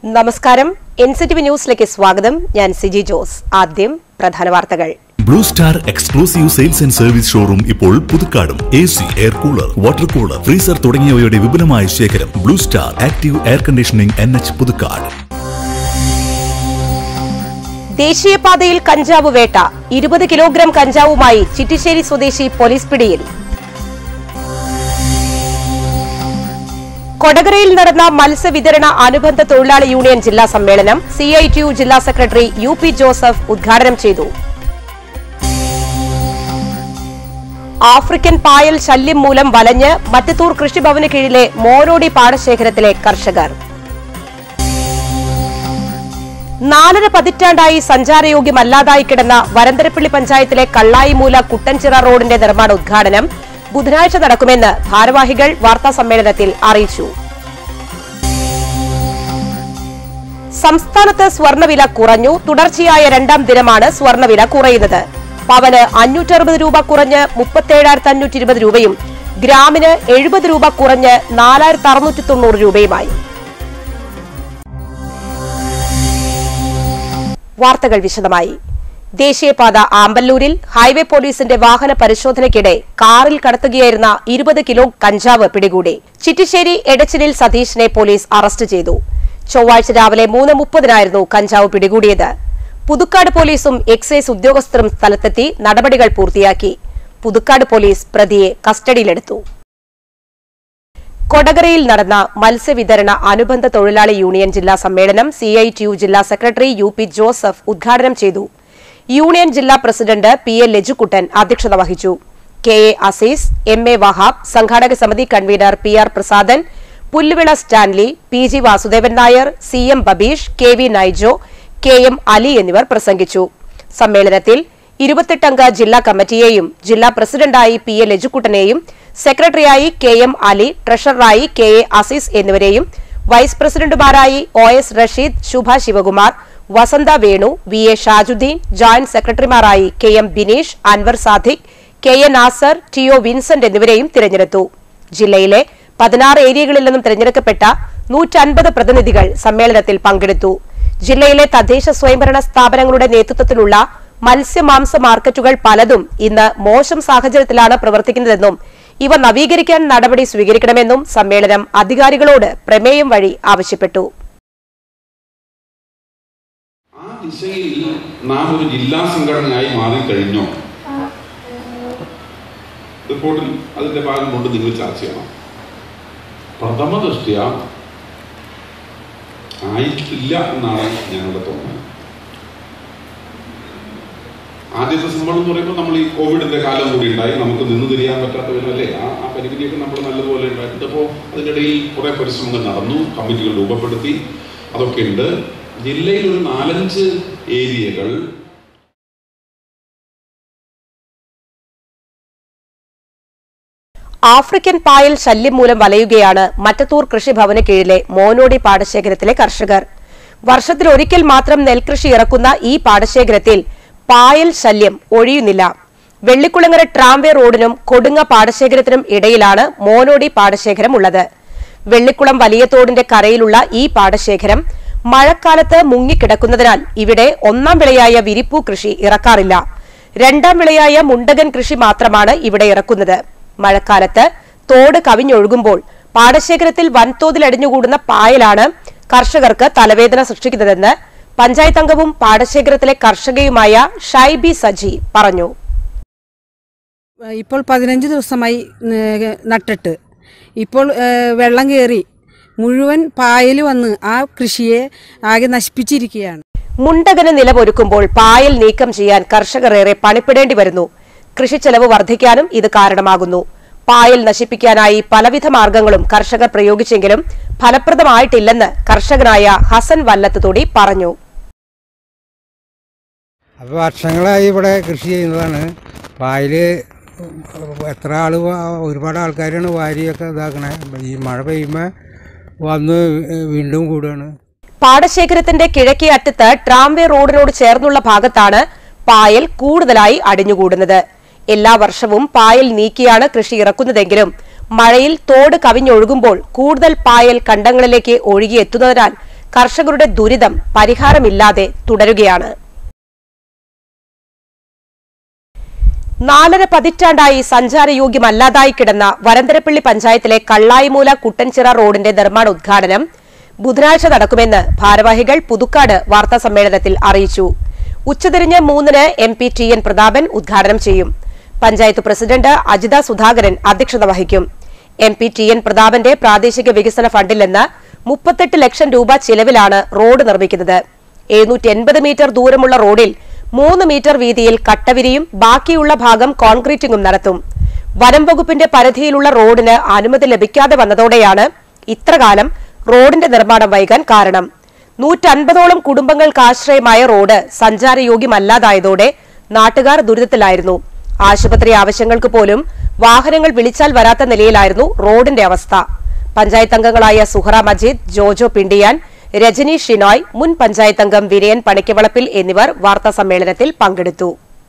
നമസ്കാരം N C T V ന്യൂസിലേക്ക് സ്വാഗതം ഞാൻ സിജി ജോസ് ആദ്യം പ്രധാന വാർത്തകൾ Blue Star exclusive sales and service showroom ഇപ്പോൾ പുതുക്കാടും A C air cooler water cooler freezer തുടങ്ങിയവയുടെ വിപുലമായ ശേഖരം Blue Star active air conditioning N H Puthukkad ദേശീയപാതയിൽ കഞ്ചാവ് വേട്ട ഇരുപത് കിലോഗ്രാം കഞ്ചാവുമായി ചിറ്റിശ്ശേരി സ്വദേശി പോലീസ് പിടിയിൽ കൊടകരയിൽ നടന്ന മത്സ്യവിതരണ അനുബന്ധ തൊഴിലാളി യൂണിയൻ ജില്ലാ സമ്മേളനം സിഐടിയു ജില്ലാ സെക്രട്ടറി യു പി ജോസഫ് ഉദ്ഘാടനം ചെയ്തു ആഫ്രിക്കൻ പായൽ ശല്യം മൂലം വലഞ്ഞ് മറ്റത്തൂർ കൃഷിഭവന് കീഴിലെ മോരോടി പാടശേഖരത്തിലെ കർഷകർ നാലര പതിറ്റാണ്ടായി സഞ്ചാരയോഗ്യമല്ലാതായി കിടന്ന വരന്തരപ്പള്ളി പഞ്ചായത്തിലെ കള്ളായിമൂല കുട്ടൻചിറ റോഡിന്റെ നിർമ്മാണ ഉദ്ഘാടനം ബുധനാഴ്ച നടക്കുമെന്ന് ഭാരവാഹികൾ വാർത്താ സമ്മേളനത്തിൽ അറിയിച്ചു സംസ്ഥാനത്ത് സ്വർണ്ണവില കുറഞ്ഞു തുടർച്ചയായ രണ്ടാം ദിനമാണ് സ്വർണ്ണവില കുറയുന്നത് പവന് അഞ്ഞൂറ്ററുപത് രൂപ കുറഞ്ഞ് മുപ്പത്തേഴായിരത്തി അഞ്ഞൂറ്റി ഇരുപത് രൂപയും ഗ്രാമിന് എഴുപത് രൂപ കുറഞ്ഞ് നാലായിരത്തി അറുന്നൂറ്റി തൊണ്ണൂറ് രൂപയുമായി വാർത്തകൾ വിശദമായി ദേശീയപാത ആമ്പല്ലൂരിൽ ഹൈവേ പോലീസിന്റെ വാഹന പരിശോധനയ്ക്കിടെ കാറിൽ കടത്തുകയായിരുന്ന ഇരുപത് കിലോ കഞ്ചാവ് പിടികൂടി ചിറ്റിശ്ശേരി എടച്ചിലിൽ സതീഷിനെ പോലീസ് അറസ്റ്റ് ചെയ്തു ചൊവ്വാഴ്ച രാവിലെ മൂന്ന് മുപ്പതിനായിരുന്നു കഞ്ചാവ് പിടികൂടിയത് പുതുക്കാട് പോലീസും എക്സൈസ് ഉദ്യോഗസ്ഥരും സ്ഥലത്തെത്തി നടപടികൾ പൂർത്തിയാക്കി പുതുക്കാട് പോലീസ് പ്രതിയെ കസ്റ്റഡിയിലെടുത്തു കൊടകരയിൽ നടന്ന മത്സ്യവിതരണ അനുബന്ധ തൊഴിലാളി യൂണിയൻ ജില്ലാ സമ്മേളനം സിഐടിയു ജില്ലാ സെക്രട്ടറി യു പി ജോസഫ് ഉദ്ഘാടനം ചെയ്തു യൂണിയൻ ജില്ലാ പ്രസിഡന്റ് പി എൽ ലജുക്കുട്ടൻ അധ്യക്ഷത വഹിച്ചു K A Azeez M A Wahab സംഘാടക സമിതി convener P R Prasadan Pulluvila Stanley P G Vasudevan Nair C M Babeesh K V Naijo K M Ali എന്നിവർ പ്രസംഗിച്ചു സമ്മേളനത്തിൽ ഇരുപത്തെട്ടംഗ ജില്ലാ കമ്മിറ്റിയെയും ജില്ലാ പ്രസിഡന്റായി പി എൽ എജുക്കുട്ടനെയും സെക്രട്ടറിയായി കെ എം അലി ട്രഷററായി കെ എ അസീസ് എന്നിവരെയും വൈസ് പ്രസിഡന്റുമാരായി O S Rasheed Shubha Sivakumar Vasantha Venu V A Shajudheen joint സെക്രട്ടറിമാരായി K M Bineesh Anwar Sadiq K A Nasar T O Vincent എന്നിവരെയും തിരഞ്ഞെടുത്തു ജില്ലയിലെ പതിനാറ് ഏരിയകളിൽ നിന്നും തിരഞ്ഞെടുക്കപ്പെട്ട നൂറ്റൻപത് പ്രതിനിധികൾ സമ്മേളനത്തിൽ പങ്കെടുത്തു ജില്ലയിലെ തദ്ദേശ സ്വയംഭരണ സ്ഥാപനങ്ങളുടെ നേതൃത്വത്തിലുള്ള മത്സ്യമാംസ മാർക്കറ്റുകൾ പലതും ഇന്ന് മോശം സാഹചര്യത്തിലാണ് പ്രവർത്തിക്കുന്നതെന്നും ഇവ നവീകരിക്കാൻ നടപടി സ്വീകരിക്കണമെന്നും സമ്മേളനം അധികാരികളോട് പ്രമേയം വഴി ആവശ്യപ്പെട്ടു ആ ദിശയിൽ നാം ഒരു ജില്ലാ സംഘടനയായി മാറിക്കഴിഞ്ഞോ റിപ്പോർട്ടിൽ അതിന്റെ ഭാഗം കൊണ്ട് നിങ്ങൾ ചർച്ച ചെയ്യണം പ്രഥമ ദൃഷ്ടിയ ആയിട്ടില്ല എന്നാണ് ഞങ്ങളുടെ തോന്നുന്നത് ആദ്യത്തെ സംഭവം എന്ന് പറയുമ്പോൾ നമ്മൾ ഈ കോവിഡിന്റെ കാലം കൂടി ഉണ്ടായി നമുക്ക് നിന്ന് തിരിയാൻ പറ്റാത്തവരല്ലേ ആ ആ പരിമിതിയൊക്കെ നമ്മൾ നല്ലതുപോലെ ഉണ്ടായിട്ടുണ്ട് അപ്പോൾ അതിനിടയിൽ കുറെ പരിശ്രമങ്ങൾ നടന്നു കമ്മിറ്റികൾ രൂപപ്പെടുത്തി അതൊക്കെ ഉണ്ട് ജില്ലയിൽ ഒരു നാലഞ്ച് ഏരിയകൾ ആഫ്രിക്കൻ പായൽ ശല്യം മൂലം വലയുകയാണ് മറ്റത്തൂർ കൃഷിഭവന് കീഴിലെ മോനോടി പാടശേഖരത്തിലെ കർഷകർ വർഷത്തിൽ ഒരിക്കൽ മാത്രം നെൽകൃഷി ഇറക്കുന്ന ഈ പാടശേഖരത്തിൽ പായൽ ശല്യം ഒഴിയുന്നില്ല വെള്ളിക്കുളങ്ങര ട്രാംവേ റോഡിനും കൊടുങ്ങ പാടശേഖരത്തിനും ഇടയിലാണ് മോനോടി പാടശേഖരം ഉള്ളത് വെള്ളിക്കുളം വലിയ തോടിന്റെ കരയിലുള്ള ഈ പാടശേഖരം മഴക്കാലത്ത് മുങ്ങിക്കിടക്കുന്നതിനാൽ ഇവിടെ ഒന്നാം വിളയായ വിരിപ്പൂ കൃഷി ഇറക്കാറില്ല രണ്ടാം വിളയായ മുണ്ടകൻ കൃഷി മാത്രമാണ് ഇവിടെ ഇറക്കുന്നത് മഴക്കാലത്ത് തോട് കവിഞ്ഞൊഴുകുമ്പോൾ പാടശേഖരത്തിൽ വൻതോതിൽ അടിഞ്ഞുകൂടുന്ന പായലാണ് കർഷകർക്ക് തലവേദന സൃഷ്ടിക്കുന്നതെന്ന് പഞ്ചായത്ത് അംഗവും പാടശേഖരത്തിലെ കർഷകയുമായ ഷൈബി സജി പറഞ്ഞു ഇപ്പോൾ പതിനഞ്ച് ദിവസമായി ഏഹ്, നട്ടിട്ട് ഇപ്പോൾ ഏഹ്, വെള്ളം കയറി മുഴുവൻ പായൽ വന്ന് ആ കൃഷിയെ ആകെ നശിപ്പിച്ചിരിക്കുകയാണ് മുണ്ടകന് നിലമൊരുക്കുമ്പോൾ പായൽ നീക്കം ചെയ്യാൻ കർഷകർ ഏറെ പണിപ്പെടേണ്ടി വരുന്നു കൃഷിച്ചെലവ് വർദ്ധിക്കാനും ഇത് കാരണമാകുന്നു പായൽ നശിപ്പിക്കാനായി പലവിധ മാർഗങ്ങളും കർഷകർ പ്രയോഗിച്ചെങ്കിലും ഫലപ്രദമായിട്ടില്ലെന്ന് കർഷകനായ ഹസൻ വല്ലത്തുതൊടി പറഞ്ഞു അപ്പോൾ വർഷങ്ങളായി ഇവിടെ കൃഷി ചെയ്യുന്നതാണ് പായൽ എത്ര ആൾ ഒരുപാട് ആൾക്കാരാണ് വാരിയൊക്കെ ഇതാക്കണേ ഈ മഴ പെയ്യുമ്പോൾ വന്ന് വീണ്ടും കൂടുകയാണ് പാടശേഖരത്തിന്റെ കിഴക്കേ അറ്റത്ത് ട്രാംവേ റോഡിനോട് ചേർന്നുള്ള ഭാഗത്താണ് പായൽ കൂടുതലായി അടിഞ്ഞുകൂടുന്നത് എല്ലാ വർഷവും പായൽ നീക്കിയാണ് കൃഷി ഇറക്കുന്നതെങ്കിലും മഴയിൽ തോട് കവിഞ്ഞൊഴുകുമ്പോൾ കൂടുതൽ പായൽ കണ്ടങ്ങളിലേക്ക് ഒഴുകിയെത്തുന്നതിനാൽ കർഷകരുടെ ദുരിതം പരിഹാരമില്ലാതെ തുടരുകയാണ് നാലര പതിറ്റാണ്ടായി സഞ്ചാരയോഗ്യമല്ലാതായി കിടന്ന വരന്തരപ്പള്ളി പഞ്ചായത്തിലെ കള്ളായിമൂല കുട്ടൻചിറ റോഡിന്റെ നിർമ്മാണ ഉദ്ഘാടനം ബുധനാഴ്ച നടക്കുമെന്ന് ഭാരവാഹികൾ പുതുക്കാട് വാർത്താ സമ്മേളനത്തിൽ അറിയിച്ചു ഉച്ചതിരിഞ്ഞ് മൂന്നിന് M P T N Prathapan ഉദ്ഘാടനം ചെയ്യും പഞ്ചായത്ത് പ്രസിഡന്റ് അജിത സുധാകരൻ അധ്യക്ഷത വഹിക്കും എം പി ടി എൻ പ്രതാപന്റെ പ്രാദേശിക വികസന ഫണ്ടിൽ നിന്ന് മുപ്പത്തെട്ട് ലക്ഷം രൂപ ചിലവിലാണ് റോഡ് നിർമ്മിക്കുന്നത് എഴുന്നൂറ്റി എൺപത് മീറ്റർ ദൂരമുള്ള റോഡിൽ മൂന്ന് മീറ്റർ വീതിയിൽ കട്ടവിരിയും ബാക്കിയുള്ള ഭാഗം കോൺക്രീറ്റിംഗും നടത്തും വനം വകുപ്പിന്റെ പരിധിയിലുള്ള റോഡിന് അനുമതി ലഭിക്കാതെ വന്നതോടെയാണ് ഇത്രകാലം റോഡിന്റെ നിർമ്മാണം വൈകാൻ കാരണം നൂറ്റൻപതോളം കുടുംബങ്ങൾക്ക് ആശ്രയമായ റോഡ് സഞ്ചാരയോഗ്യമല്ലാതായതോടെ നാട്ടുകാർ ദുരിതത്തിലായിരുന്നു ആശുപത്രി ആവശ്യങ്ങൾക്ക് പോലും വാഹനങ്ങൾ വിളിച്ചാൽ വരാത്ത നിലയിലായിരുന്നു റോഡിന്റെ അവസ്ഥ പഞ്ചായത്ത് അംഗങ്ങളായ സുഹറ മജീദ് ജോജോ പിണ്ടിയാൻ രജനി ഷിനോയ് മുൻ പഞ്ചായത്ത് അംഗം വിനയൻ പണിക്കവളപ്പിൽ എന്നിവർ വാർത്താ സമ്മേളനത്തിൽ പങ്കെടുത്തു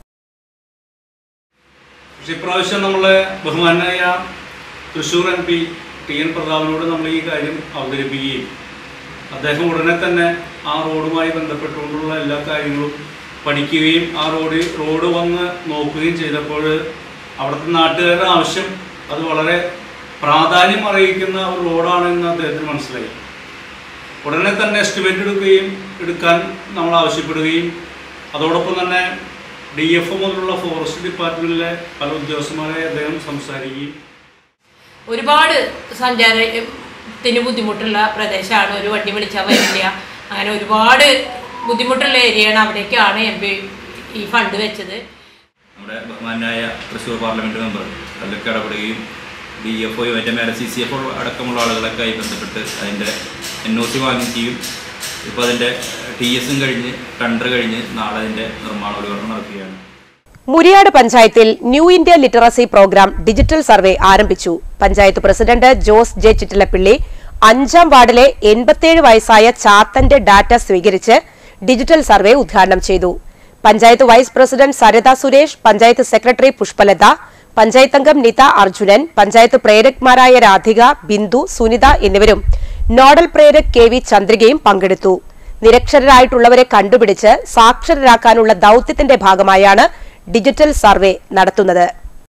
പക്ഷെ ഇപ്രാവശ്യം നമ്മൾ ബഹുമാനായ Thrissur M P T N പ്രതാപനോട് നമ്മൾ ഈ കാര്യം അവതരിപ്പിക്കുകയും അദ്ദേഹം ഉടനെ തന്നെ ആ റോഡുമായി ബന്ധപ്പെട്ടുകൊണ്ടുള്ള എല്ലാ കാര്യങ്ങളും പഠിക്കുകയും ആ റോഡ് റോഡ് വന്ന് നോക്കുകയും ചെയ്തപ്പോൾ അവിടുത്തെ നാട്ടുകാരുടെ ആവശ്യം അത് വളരെ പ്രാധാന്യം അറിയിക്കുന്ന ഒരു റോഡാണെന്ന് അദ്ദേഹത്തിന് മനസ്സിലായി ഉടനെ തന്നെ എസ്റ്റിമേറ്റ് എടുക്കുകയും എടുക്കാൻ നമ്മൾ ആവശ്യപ്പെടുകയും അതോടൊപ്പം തന്നെ ഡി എഫ് മുതലുള്ള ഫോറസ്റ്റ് ഡിപ്പാർട്ട്മെൻറ്റിലെ പല ഉദ്യോഗസ്ഥന്മാരെ അദ്ദേഹം സംസാരിക്കുകയും ഒരുപാട് സഞ്ചാരത്തിന് ബുദ്ധിമുട്ടുള്ള പ്രദേശമാണ് ഒരു വണ്ടി വിളിച്ചാൽ വരില്ല അങ്ങനെ ഒരുപാട് ബുദ്ധിമുട്ടുള്ള ഏരിയയാണ് അവിടേക്കാണ് എം പി ഈ ഫണ്ട് വെച്ചത് നമ്മുടെ ബഹുമാനായ തൃശ്ശൂർ പാർലമെൻറ്റ് മെമ്പർ അതിലൊക്കെ ഇടപെടുകയും ഡി എഫ് ഒയും അതിൻ്റെ മേലെ സി സി എഫ് അടക്കമുള്ള ആളുകളൊക്കെ ആയി ബന്ധപ്പെട്ട് അതിൻ്റെ എൻ ഒ സി വാങ്ങിക്കുകയും ഇപ്പോൾ അതിൻ്റെ ടി എസും കഴിഞ്ഞ് ടെൻഡർ കഴിഞ്ഞ് നാളെ അതിൻ്റെ നിർമ്മാണോദ്ഘാടനം നടക്കുകയാണ് മുരിയാട് പഞ്ചായത്തിൽ new India literacy program digital survey ആരംഭിച്ചു panchayat president Jose J Chittilappilly അഞ്ചാം വാർഡിലെ എൺപത്തിയേഴ് വയസ്സായ ചാത്തന്റെ ഡാറ്റ സ്വീകരിച്ച് ഡിജിറ്റൽ സർവേ ഉദ്ഘാടനം ചെയ്തു panchayat vice president Saritha Suresh panchayat secretary Pushpalatha panchayat അംഗം നിത അർജുനൻ പഞ്ചായത്ത് പ്രേരക്മാരായ രാധിക ബിന്ദു സുനിത എന്നിവരും നോഡൽ പ്രേരക് കെ വി ചന്ദ്രികയും പങ്കെടുത്തു നിരക്ഷരരായിട്ടുള്ളവരെ കണ്ടുപിടിച്ച് സാക്ഷരരാക്കാനുള്ള ദൌത്യത്തിന്റെ ഭാഗമായാണ് ഡിജിറ്റൽ സർവേ നടത്തുന്നത്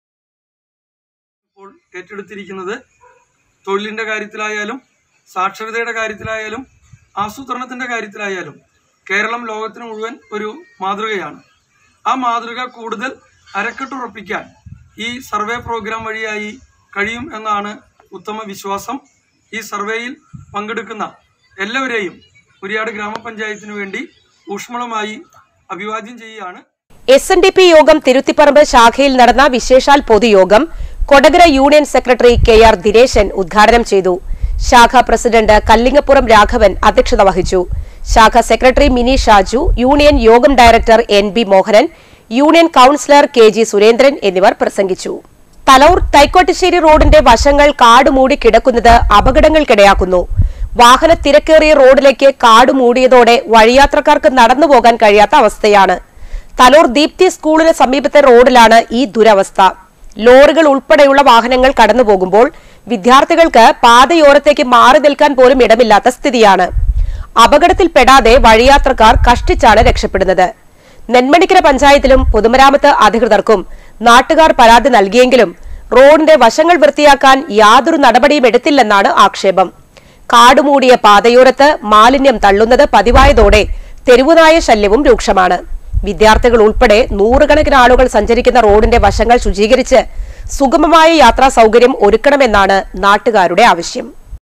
ഇപ്പോൾ ഏറ്റെടുത്തിരിക്കുന്നത് തൊഴിലിൻ്റെ കാര്യത്തിലായാലും സാക്ഷരതയുടെ കാര്യത്തിലായാലും ആസൂത്രണത്തിൻ്റെ കാര്യത്തിലായാലും കേരളം ലോകത്തിന് മുഴുവൻ ഒരു മാതൃകയാണ് ആ മാതൃക കൂടുതൽ അരക്കെട്ടുറപ്പിക്കാൻ ഈ സർവേ പ്രോഗ്രാം വഴിയായി കഴിയും എന്നാണ് ഉത്തമ വിശ്വാസം ഈ സർവേയിൽ പങ്കെടുക്കുന്ന എല്ലാവരെയും മുരിയാട് ഗ്രാമപഞ്ചായത്തിനു വേണ്ടി ഊഷ്മളമായി അഭിവാദ്യം ചെയ്യുകയാണ് എസ് എൻ ഡി പി യോഗം തിരുത്തിപ്പറമ്പ് ശാഖയിൽ നടന്ന വിശേഷാൽ പൊതുയോഗം Kodakara union secretary K R Dineshan ഉദ്ഘാടനം ചെയ്തു ശാഖ പ്രസിഡന്റ് കല്ലിങ്ങപ്പുറം രാഘവൻ അധ്യക്ഷത വഹിച്ചു ശാഖ സെക്രട്ടറി മിനി ഷാജു യൂണിയൻ യോഗം director N B Mohanan union councillor K G Surendran എന്നിവർ പ്രസംഗിച്ചു തലൂർ തൈക്കോട്ടുശ്ശേരി റോഡിന്റെ വശങ്ങൾ കാട് മൂടി കിടക്കുന്നത് അപകടങ്ങൾക്കിടയാക്കുന്നു വാഹന തിരക്കേറിയ റോഡിലേക്ക് കാട് മൂടിയതോടെ വഴിയാത്രക്കാർക്ക് നടന്നു പോകാൻ കഴിയാത്ത അവസ്ഥയാണ് തലൂർ ദീപ്തി സ്കൂളിന് സമീപത്തെ റോഡിലാണ് ഈ ദുരവസ്ഥ ലോറികൾ ഉൾപ്പെടെയുള്ള വാഹനങ്ങൾ കടന്നു പോകുമ്പോൾ വിദ്യാർത്ഥികൾക്ക് പാതയോരത്തേക്ക് മാറി നിൽക്കാൻ പോലും ഇടമില്ലാത്ത സ്ഥിതിയാണ് അപകടത്തിൽപ്പെടാതെ വഴിയാത്രക്കാർ കഷ്ടിച്ചാണ് രക്ഷപ്പെടുന്നത് നെന്മണിക്കര പഞ്ചായത്തിലും പൊതുമരാമത്ത് അധികൃതർക്കും നാട്ടുകാർ പരാതി നൽകിയെങ്കിലും റോഡിന്റെ വശങ്ങൾ വൃത്തിയാക്കാൻ യാതൊരു നടപടിയും എടുത്തില്ലെന്നാണ് ആക്ഷേപം കാടുമൂടിയ പാതയോരത്ത് മാലിന്യം തള്ളുന്നത് പതിവായതോടെ തെരുവുനായ ശല്യവും രൂക്ഷമാണ് വിദ്യാർത്ഥികൾ ഉൾപ്പെടെ നൂറുകണക്കിന് ആളുകൾ സഞ്ചരിക്കുന്ന റോഡിന്റെ വശങ്ങൾ ശുചീകരിച്ച് സുഗമമായ യാത്രാ സൗകര്യം ഒരുക്കണമെന്നാണ് നാട്ടുകാരുടെ ആവശ്യം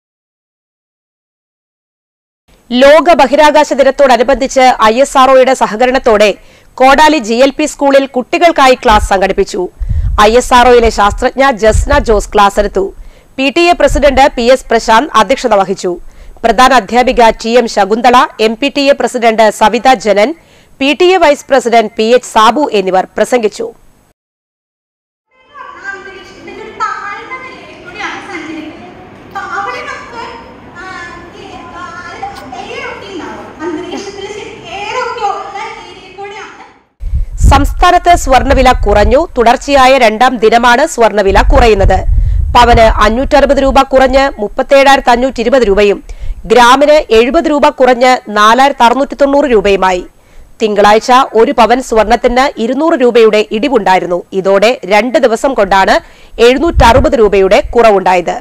ലോക ബഹിരാകാശ ദിനത്തോടനുബന്ധിച്ച് ഐ എസ് ആർഒയുടെ സഹകരണത്തോടെ കോടാലി ജി എൽ പി സ്കൂളിൽ കുട്ടികൾക്കായി ക്ലാസ് സംഘടിപ്പിച്ചു ഐ എസ് ആർഒയിലെ ശാസ്ത്രജ്ഞ ജസ്ന ജോസ് ക്ലാസ് എടുത്തു P T A president P S Prashanth അധ്യക്ഷത വഹിച്ചു പ്രധാന അധ്യാപിക T M Shakuntala M P T A president Savitha Janan P T A vice president P H Sabu എന്നിവർ പ്രസംഗിച്ചു അന്തരീക്ഷത്തിന്റെ ഒരു താഴ്ന്ന നിലയിൽ കൂടിയാണ് സഞ്ചരിക്കുന്നത് അപ്പൊ അവിടെ നമുക്ക് ആ, ഈ, ആ, air ഒക്കെ ഉണ്ടാവും. അന്തരീക്ഷത്തിൽ എയർ ഒക്കെ ഉള്ള ഏരിയയിൽ കൂടിയാണ് സംസ്ഥാനത്ത് സ്വർണ്ണവില കുറഞ്ഞു തുടർച്ചയായ രണ്ടാം ദിനമാണ് സ്വർണ്ണവില കുറയുന്നത് പവന് അഞ്ഞൂറ്ററുപത് രൂപ കുറഞ്ഞ് മുപ്പത്തേഴായിരത്തി അഞ്ഞൂറ്റി ഇരുപത് രൂപയും ഗ്രാമിന് എഴുപത് രൂപ കുറഞ്ഞ് നാലായിരത്തി അറുന്നൂറ്റി തൊണ്ണൂറ് രൂപയുമായി തിങ്കളാഴ്ച ഒരു പവൻ സ്വർണത്തിന് ഇരുന്നൂറ് രൂപയുടെ ഇടിവുണ്ടായിരുന്നു ഇതോടെ രണ്ട് ദിവസം കൊണ്ടാണ് എഴുന്നൂറ്റി അറുപത് രൂപയുടെ കുറവുണ്ടായത്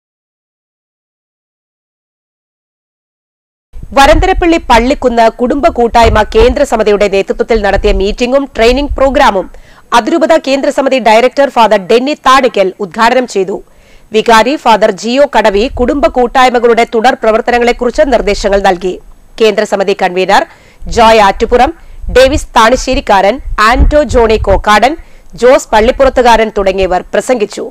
വരന്തരപ്പള്ളി പള്ളിക്കുന്ന് കുടുംബ കൂട്ടായ്മ കേന്ദ്ര സമിതിയുടെ നേതൃത്വത്തിൽ നടത്തിയ മീറ്റിംഗും ട്രെയിനിംഗ് പ്രോഗ്രാമും അതിരൂപത കേന്ദ്ര സമിതി ഡയറക്ടർ ഫാദർ ഡെന്നി താടിക്കൽ ഉദ്ഘാടനം ചെയ്തു വികാരി ഫാദർ ജിയോ കടവി കുടുംബ കൂട്ടായ്മകളുടെ തുടർ പ്രവർത്തനങ്ങളെക്കുറിച്ച് നിർദ്ദേശങ്ങൾ നൽകി കേന്ദ്ര സമിതി convener Joy Attupuram Davis Thanisserykkaran Anto Johnny Kokkadan Jose Pallippurathukaran തുടങ്ങിയവർ പ്രസംഗിച്ചു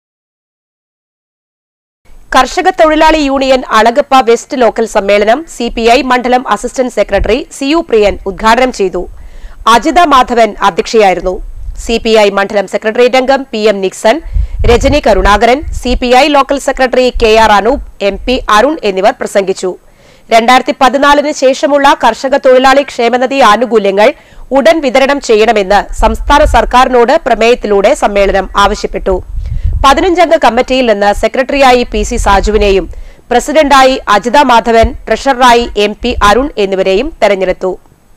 കർഷക തൊഴിലാളി യൂണിയൻ അളഗപ്പ വെസ്റ്റ് ലോക്കൽ സമ്മേളനം സിപിഐ മണ്ഡലം assistant secretary C U Priyan ഉദ്ഘാടനം ചെയ്തു അജിത മാധവൻ അധ്യക്ഷയായിരുന്നു സിപിഐ മണ്ഡലം സെക്രട്ടേറിയറ്റ് അംഗം P M Nixon Rajani Karunakaran CPI local secretary K R Anoop M P Arun എന്നിവർ പ്രസംഗിച്ചു രണ്ടായിരത്തി പതിനാലിന് ശേഷമുള്ള കർഷക തൊഴിലാളി ക്ഷേമനിധി ആനുകൂല്യങ്ങൾ ഉടൻ വിതരണം ചെയ്യണമെന്ന് സംസ്ഥാന സർക്കാരിനോട് പ്രമേയത്തിലൂടെ സമ്മേളനം ആവശ്യപ്പെട്ടു പതിനഞ്ചംഗ കമ്മിറ്റിയിൽ നിന്ന് സെക്രട്ടറിയായി പി സി സാജുവിനെയും പ്രസിഡന്റായി അജിത മാധവൻ ട്രഷററായി എം പി അരുൺ എന്നിവരെയും തെരഞ്ഞെടുത്തു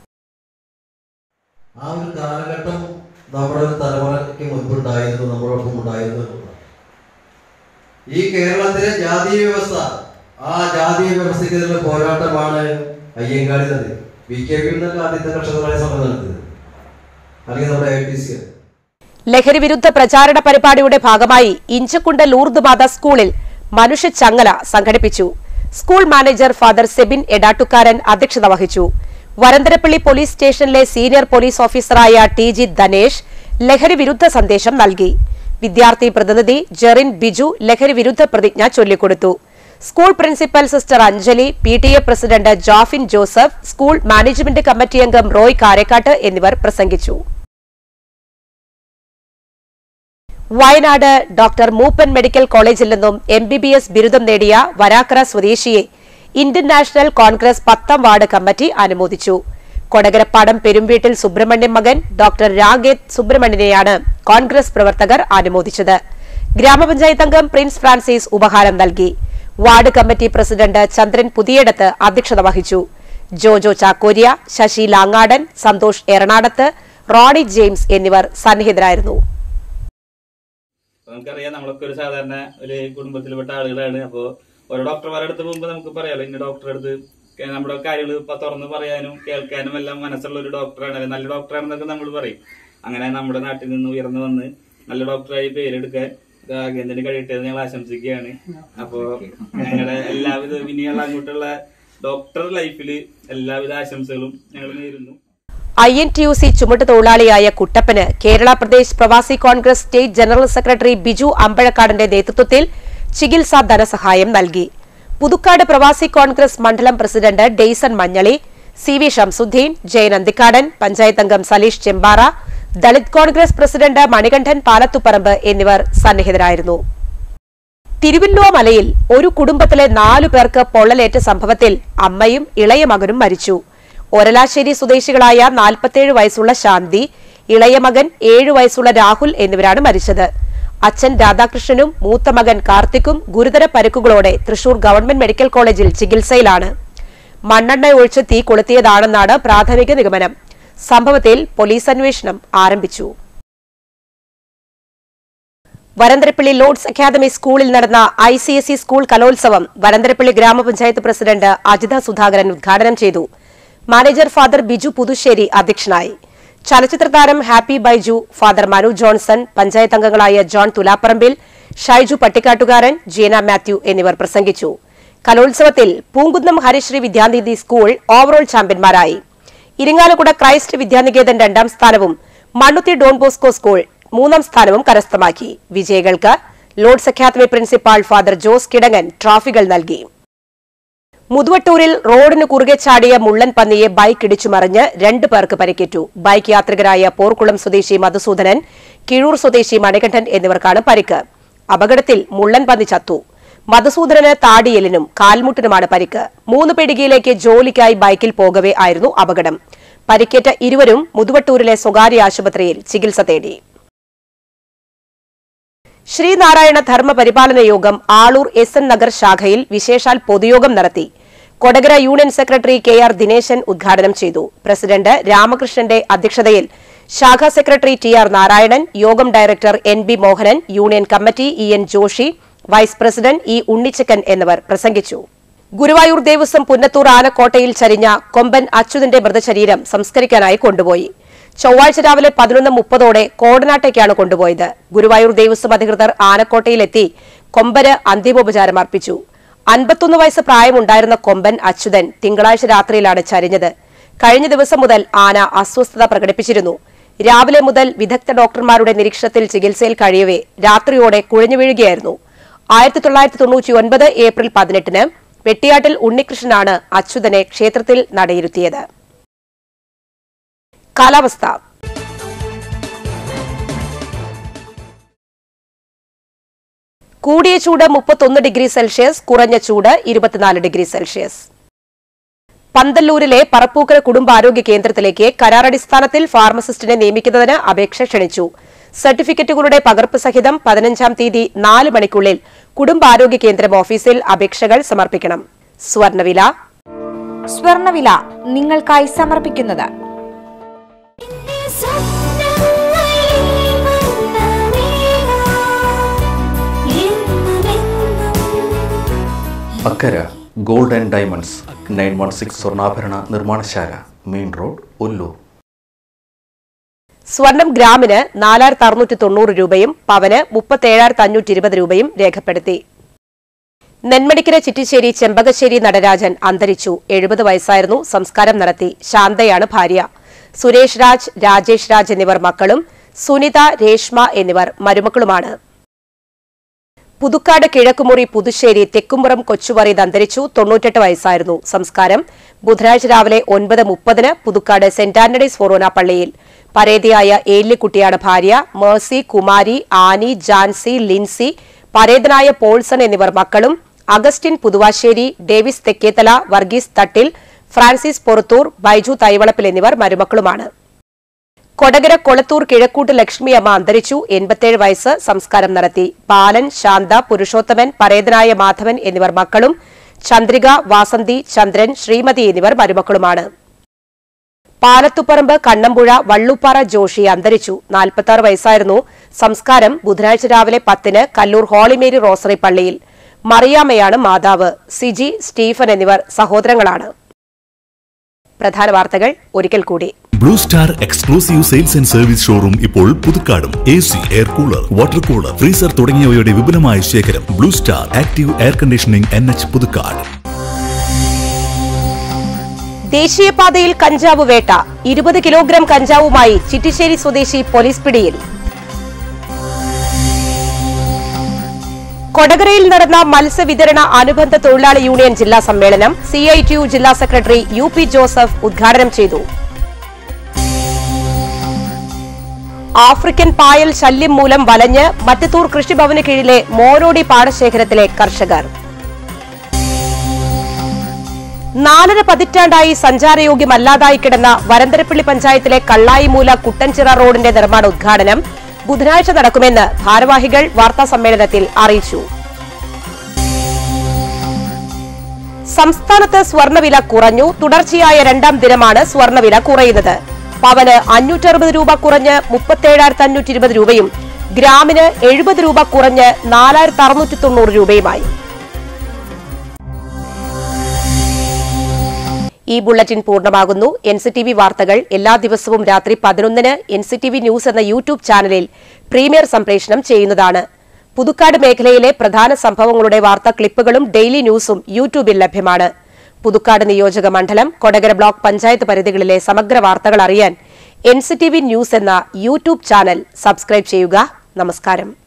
ആ ഒരു കാലഘട്ടം നമ്മുടെ ഒരു തലമുറയ്ക്ക് മുൻപുണ്ടായിരുന്നു നമ്മളോടൊപ്പം ഉണ്ടായിരുന്നു എന്നുള്ളതാണ്. ഈ കേരളത്തിലെ ജാതീയ വ്യവസ്ഥ ആ ജാതീയ വ്യവസ്ഥയ്ക്കെതിരെ പോരാട്ടമാണ് അയ്യങ്കാളി നദി വി കെ പി എന്നൊക്കെ ആദ്യത്തെ കർഷകരായ സമരം നടത്തിയത് അല്ലെങ്കിൽ നമ്മുടെ ഐ ടി സി ലഹരി വിരുദ്ധ പ്രചാരണ പരിപാടിയുടെ ഭാഗമായി ഇഞ്ചക്കുണ്ട് ലൂർദ് മാത സ്കൂളിൽ മനുഷ്യ ചങ്ങല സംഘടിപ്പിച്ചു school manager father Sebin Edattukaran അധ്യക്ഷത വഹിച്ചു വരന്തരപ്പള്ളി പോലീസ് സ്റ്റേഷനിലെ സീനിയർ പോലീസ് ഓഫീസറായ ടി ജി ധനേഷ് ലഹരി വിരുദ്ധ സന്ദേശം നൽകി വിദ്യാർത്ഥി പ്രതിനിധി ജെറിൻ ബിജു ലഹരി വിരുദ്ധ പ്രതിജ്ഞ ചൊല്ലിക്കൊടുത്തു school principal sister Anjali P T A president Jofin Joseph school management committee അംഗം റോയ് കാരക്കാട്ട് എന്നിവർ പ്രസംഗിച്ചു വയനാട് ഡോക്ടർ മൂപ്പൻ മെഡിക്കൽ കോളേജിൽ നിന്നും എം ബി ബി എസ് ബിരുദം നേടിയ വരാക്കര സ്വദേശിയെ ഇന്ത്യൻ നാഷണൽ കോൺഗ്രസ് പത്താം വാർഡ് കമ്മിറ്റി അനുമോദിച്ചു കൊടകരപ്പാടം പെരുംവീട്ടിൽ സുബ്രഹ്മണ്യം മകൻ ഡോക്ടർ രാഗേത് സുബ്രഹ്മണ്യനെയാണ് കോൺഗ്രസ് പ്രവർത്തകർ അനുമോദിച്ചത് ഗ്രാമപഞ്ചായത്ത് അംഗം പ്രിൻസ് ഫ്രാൻസിസ് ഉപഹാരം നൽകി ward committee president Chandran Puthiyadath അധ്യക്ഷത വഹിച്ചു ജോജോ ചാക്കോരിയ ശശി ലാങ്ങാടൻ സന്തോഷ് എറണാടത്ത് റോണി ജെയിംസ് എന്നിവർ സന്നിഹിതരായിരുന്നു നമുക്കറിയാം നമ്മളൊക്കെ ഒരു സാധാരണ ഒരു കുടുംബത്തിൽപ്പെട്ട ആളുകളാണ് അപ്പോൾ ഓരോ ഡോക്ടർമാരുടെ അടുത്ത് മുമ്പ് നമുക്ക് പറയാലോ ഇന്ന ഡോക്ടറെ അടുത്ത് കേ- നമ്മുടെ കാര്യങ്ങൾ ഇപ്പൊ തുറന്ന് പറയാനും കേൾക്കാനും എല്ലാം മനസ്സുള്ള ഒരു ഡോക്ടറാണ് അല്ലെങ്കിൽ നല്ല ഡോക്ടറാണെന്നൊക്കെ നമ്മൾ പറയും അങ്ങനെ നമ്മുടെ നാട്ടിൽ നിന്ന് ഉയർന്നു വന്ന് നല്ല ഡോക്ടറായി പേരെടുക്കാൻ രാഗേന്ദ്രന് കഴിയട്ടെ എന്ന് ഞങ്ങൾ ആശംസിക്കുകയാണ് അപ്പോ ഞങ്ങളുടെ എല്ലാവിധ ഇനിയുള്ള അങ്ങോട്ടുള്ള ഡോക്ടർ ലൈഫിൽ എല്ലാവിധ ആശംസകളും ഞങ്ങൾ നേരുന്നു I N T U C ചുമട്ട് തൊഴിലാളിയായ കുട്ടപ്പന് Kerala Pradesh Pravasi Congress state general secretary Biju അമ്പഴക്കാടിന്റെ നേതൃത്വത്തിൽ ചികിത്സാ ധനസഹായം നൽകി പുതുക്കാട് പ്രവാസി കോൺഗ്രസ് മണ്ഡലം president Daison Manjali C V Shamsudheen Jayan Anthikkadan panchayat അംഗം സലീഷ് ചെമ്പാറ ദളിത് കോൺഗ്രസ് പ്രസിഡന്റ് മണികണ്ഠൻ പാലത്തുപറമ്പ് എന്നിവർ സന്നിഹിതരായിരുന്നു തിരുവല്ലുവ മലയിൽ ഒരു കുടുംബത്തിലെ നാലു പേർക്ക് പൊള്ളലേറ്റ സംഭവത്തിൽ അമ്മയും ഇളയ മകനും മരിച്ചു ഒരലാശ്ശേരി സ്വദേശികളായ നാൽപ്പത്തിയേഴ് വയസ്സുള്ള ശാന്തി ഇളയ മകൻ ഏഴു വയസ്സുള്ള രാഹുൽ എന്നിവരാണ് മരിച്ചത് അച്ഛൻ രാധാകൃഷ്ണനും മൂത്ത മകൻ കാർത്തിക്കും ഗുരുതര പരുക്കുകളോടെ തൃശൂർ ഗവൺമെന്റ് മെഡിക്കൽ കോളേജിൽ ചികിത്സയിലാണ് മണ്ണെണ്ണ ഒഴിച്ച് തീ കൊളുത്തിയതാണെന്നാണ് പ്രാഥമിക നിഗമനം സംഭവത്തിൽ പോലീസ് അന്വേഷണം ആരംഭിച്ചു വരന്തരപ്പള്ളി ലോർഡ്സ് അക്കാദമി സ്കൂളിൽ നടന്ന I C S E school കലോത്സവം വരന്തരപ്പള്ളി ഗ്രാമപഞ്ചായത്ത് പ്രസിഡന്റ് അജിത സുധാകരൻ ഉദ്ഘാടനം ചെയ്തു മാനേജർ ഫാദർ ബിജു പുതുശ്ശേരി അധ്യക്ഷനായി ചലച്ചിത്ര താരം happy Baiju father Manu Johnson panchayat അംഗങ്ങളായ ജോൺ തുലാപ്പറമ്പിൽ ഷൈജു പട്ടിക്കാട്ടുകാരൻ ജീന മാത്യു എന്നിവർ പ്രസംഗിച്ചു കലോത്സവത്തിൽ പൂങ്കുന്നം ഹരിശ്രീ വിദ്യാനിധി സ്കൂൾ ഓവറോൾ ചാമ്പ്യന്മാരായി ഇരിങ്ങാലക്കുട ക്രൈസ്റ്റ് വിദ്യാനികേതൻ രണ്ടാം സ്ഥാനവും മണ്ണുത്തി ഡോൺ ബോസ്കോ സ്കൂൾ മൂന്നാം സ്ഥാനവും കരസ്ഥമാക്കി വിജയികൾക്ക് Lord's academy principal father Jose Kidangan ട്രോഫികൾ നൽകി മുതുവട്ടൂരിൽ റോഡിന് കുറുകെ ചാടിയ മുള്ളൻ പന്നിയെ ബൈക്ക് ഇടിച്ചു മറിഞ്ഞ് രണ്ടു പേർക്ക് പരിക്കേറ്റു ബൈക്ക് യാത്രികരായ പോർക്കുളം സ്വദേശി മധുസൂദനൻ കിഴൂർ സ്വദേശി മണികണ്ഠൻ എന്നിവർക്കാണ് പരിക്ക് അപകടത്തിൽ മുള്ളൻ പന്നി ചത്തു മധുസൂദനന് താടിയെല്ലിനും കാൽമുട്ടിനുമാണ് പരിക്ക് മൂന്ന് പെടികയിലേക്ക് ജോലിക്കായി ബൈക്കിൽ പോകവെ ആയിരുന്നു അപകടം പരിക്കേറ്റ ഇരുവരും മുതുവട്ടൂരിലെ സ്വകാര്യ ആശുപത്രിയിൽ ചികിത്സ തേടി ശ്രീനാരായണ ധർമ്മ പരിപാലന യോഗം ആളൂർ എസ് എൻ നഗർ ശാഖയിൽ വിശേഷാൽ പൊതുയോഗം നടത്തി Kodakara union secretary K R Dineshan ഉദ്ഘാടനം ചെയ്തു പ്രസിഡന്റ് രാമകൃഷ്ണന്റെ അധ്യക്ഷതയിൽ ശാഖാ സെക്രട്ടറി ടി ആർ നാരായണൻ യോഗം director N B Mohanan union committee E N Joshi vice president E Unnichakkan എന്നിവർ പ്രസംഗിച്ചു ഗുരുവായൂർ ദേവസ്വം പുന്നത്തൂർ ആനക്കോട്ടയിൽ ചരിഞ്ഞ കൊമ്പൻ അച്യുതന്റെ മൃതശരീരം സംസ്കരിക്കാനായി കൊണ്ടുപോയി ചൊവ്വാഴ്ച രാവിലെ പതിനൊന്ന് മുപ്പതോടെ കോടനാട്ടേക്കാണ് കൊണ്ടുപോയത് ഗുരുവായൂർ ദേവസ്വം അധികൃതർ ആനക്കോട്ടയിലെത്തി കൊമ്പന് അന്തിമോപചാരം അർപ്പിച്ചു അൻപത്തൊന്ന് വയസ്സ് പ്രായമുണ്ടായിരുന്ന കൊമ്പൻ അച്യുതൻ തിങ്കളാഴ്ച രാത്രിയിലാണ് ചരിഞ്ഞത് കഴിഞ്ഞ ദിവസം മുതൽ ആന അസ്വസ്ഥത പ്രകടിപ്പിച്ചിരുന്നു രാവിലെ മുതൽ വിദഗ്ധ ഡോക്ടർമാരുടെ നിരീക്ഷണത്തിൽ ചികിത്സയിൽ കഴിയവേ രാത്രിയോടെ കുഴഞ്ഞു വീഴുകയായിരുന്നു ആയിരത്തി തൊള്ളായിരത്തി തൊണ്ണൂറ്റി ഒൻപത് ഏപ്രിൽ പതിനെട്ടിന് വെട്ടിയാട്ടിൽ ഉണ്ണികൃഷ്ണനാണ് അച്യുതനെ ക്ഷേത്രത്തിൽ നടയിരുത്തിയത് കാലാവസ്ഥ കൂടിയ ചൂട് മുപ്പത്തൊന്ന് ഡിഗ്രി സെൽഷ്യസ് കുറഞ്ഞ ചൂട് ഇരുപത്തിനാല് ഡിഗ്രി സെൽഷ്യസ് പന്തല്ലൂരിലെ പറപ്പൂക്കര കുടുംബാരോഗ്യ കേന്ദ്രത്തിലേക്ക് കരാറടിസ്ഥാനത്തിൽ ഫാർമസിസ്റ്റിനെ നിയമിക്കുന്നതിന് അപേക്ഷ ക്ഷണിച്ചു സർട്ടിഫിക്കറ്റുകളുടെ പകർപ്പ് സഹിതം പതിനഞ്ചാം തീയതി നാല് മണിക്കുള്ളിൽ കുടുംബാരോഗ്യ കേന്ദ്രം ഓഫീസിൽ അപേക്ഷകൾ സമർപ്പിക്കണം സ്വർണവില സ്വർണവില നിങ്ങൾക്കായി സമർപ്പിക്കുന്നത് Akkara gold and diamonds nine one six സ്വർണ്ണാഭരണ നിർമ്മാണശാല മെയിൻ റോഡ് ഒല്ലൂർ സ്വർണം ഗ്രാമിന് നാലായിരത്തി അറുന്നൂറ്റി തൊണ്ണൂറ് രൂപയും പവന് മുപ്പത്തേഴായിരത്തി അഞ്ഞൂറ്റി ഇരുപത് രൂപയും രേഖപ്പെടുത്തി നെന്മടിക്കര ചിറ്റിശ്ശേരി ചെമ്പകശ്ശേരി നടരാജൻ അന്തരിച്ചു എഴുപത് വയസ്സായിരുന്നു സംസ്കാരം നടത്തി ശാന്തയാണ് ഭാര്യ സുരേഷ് രാജ് രാജേഷ് രാജ് എന്നിവർ മക്കളും സുനിത രേഷ്മ എന്നിവർ മരുമക്കളുമാണ് പുതുക്കാട് കിഴക്കുമുറി പുതുശ്ശേരി തെക്കുംപുറം കൊച്ചുവറീത് അന്തരിച്ചു തൊണ്ണൂറ്റെട്ട് വയസ്സായിരുന്നു സംസ്കാരം ബുധനാഴ്ച രാവിലെ ഒൻപത് മുപ്പതിന് പുതുക്കാട് സെന്റ് ആന്റണീസ് ഫൊറോന പള്ളിയിൽ പരേതയായ ഏല്ലിക്കുട്ടിയാണ് ഭാര്യ മേഴ്സി കുമാരി ആനി ജാൻസി ലിൻസി പരേതനായ പോൾസൺ എന്നിവർ മക്കളും Augustine Puthuvassery Davis Thekkethala Varghese Thattil Francis Porathur Baiju Thaivalappil എന്നിവർ മരുമക്കളുമാണ് കൊടകര കൊളത്തൂർ കിഴക്കൂട്ട് ലക്ഷ്മി അമ്മ അന്തരിച്ചു എൺപത്തേഴ് വയസ്സ് സംസ്കാരം നടത്തി ബാലൻ ശാന്ത പുരുഷോത്തമൻ പരേതനായ മാധവൻ എന്നിവർ മക്കളും ചന്ദ്രിക വാസന്തി ചന്ദ്രൻ ശ്രീമതി എന്നിവർ മരുമക്കളുമാണ് പാലത്തുപറമ്പ് കണ്ണമ്പുഴ വള്ളുപ്പാറ ജോഷി അന്തരിച്ചു നാൽപ്പത്തി വയസ്സായിരുന്നു സംസ്കാരം ബുധനാഴ്ച രാവിലെ പത്തിന് കല്ലൂർ ഹോളിമേരി റോസറി പള്ളിയിൽ മറിയാമ്മയാണ് മാതാവ് സിജി സ്റ്റീഫൻ എന്നിവർ സഹോദരങ്ങളാണ് പ്രധാന വാർത്തകൾ ഒരിക്കൽ കൂടി Blue Star exclusive sales and service showroom ഇപ്പോൾ പുതുക്കാടും A C air cooler water cooler freezer തുടങ്ങിയവയുടെ വിപുലമായ ശേഖരം Blue Star active air conditioning N H Puthukkad ദേശീയപാതയിൽ കഞ്ചാവ് വേട്ട ഇരുപത് കിലോഗ്രാം കഞ്ചാവുമായി ചിറ്റിശ്ശേരി സ്വദേശി പോലീസ് പിടിയിൽ കൊടകരയിൽ നടന്ന മത്സ്യവിതരണ അനുബന്ധ തൊഴിലാളി യൂണിയൻ ജില്ലാ സമ്മേളനം സി ഐ ടി യു ജില്ലാ സെക്രട്ടറി യു പി ജോസഫ് ഉദ്ഘാടനം ചെയ്തു ആഫ്രിക്കൻ പായൽ ശല്യം മൂലം വലഞ്ഞ് മറ്റത്തൂർ കൃഷിഭവന് കീഴിലെ മോരോടി പാടശേഖരത്തിലെ കർഷകർ നാലര പതിറ്റാണ്ടായി സഞ്ചാരയോഗ്യമല്ലാതായി കിടന്ന വരന്തരപ്പള്ളി പഞ്ചായത്തിലെ കള്ളായിമൂല കുട്ടൻചിറ റോഡിന്റെ നിർമ്മാണ ഉദ്ഘാടനം ബുധനാഴ്ച നടക്കുമെന്ന് ഭാരവാഹികൾ വാർത്താ സമ്മേളനത്തിൽ അറിയിച്ചു സംസ്ഥാനത്ത് സ്വർണ്ണവില കുറഞ്ഞു തുടർച്ചയായ രണ്ടാം ദിനമാണ് സ്വർണ്ണവില കുറയുന്നത് പവന് അഞ്ഞൂറ്ററുപത് രൂപ കുറഞ്ഞ് മുപ്പത്തേഴായിരത്തി അഞ്ഞൂറ്റി ഇരുപത് രൂപയും ഗ്രാമിന് എഴുപത് രൂപ കുറഞ്ഞ് നാലായിരത്തി അറുന്നൂറ്റി തൊണ്ണൂറ് രൂപയുമായി ഈ ബുള്ളറ്റിൻ പൂർണ്ണമാകുന്നു എൻ സി ടി വി വാർത്തകൾ എല്ലാ ദിവസവും രാത്രി പതിനൊന്നിന് N C T V news എന്ന യൂട്യൂബ് ചാനലിൽ പ്രീമിയർ സംപ്രേഷണം ചെയ്യുന്നതാണ് പുതുക്കാട് മേഖലയിലെ പ്രധാന സംഭവങ്ങളുടെ വാർത്താ ക്ലിപ്പുകളും ഡെയിലി ന്യൂസും യൂട്യൂബിൽ ലഭ്യമാണ് പുതുക്കാട് നിയോജക മണ്ഡലം കൊടകര ബ്ലോക്ക് പഞ്ചായത്ത് പരിധികളിലെ സമഗ്ര വാർത്തകൾ അറിയാൻ N C T V news എന്ന യൂട്യൂബ് ചാനൽ സബ്സ്ക്രൈബ് ചെയ്യുക നമസ്കാരം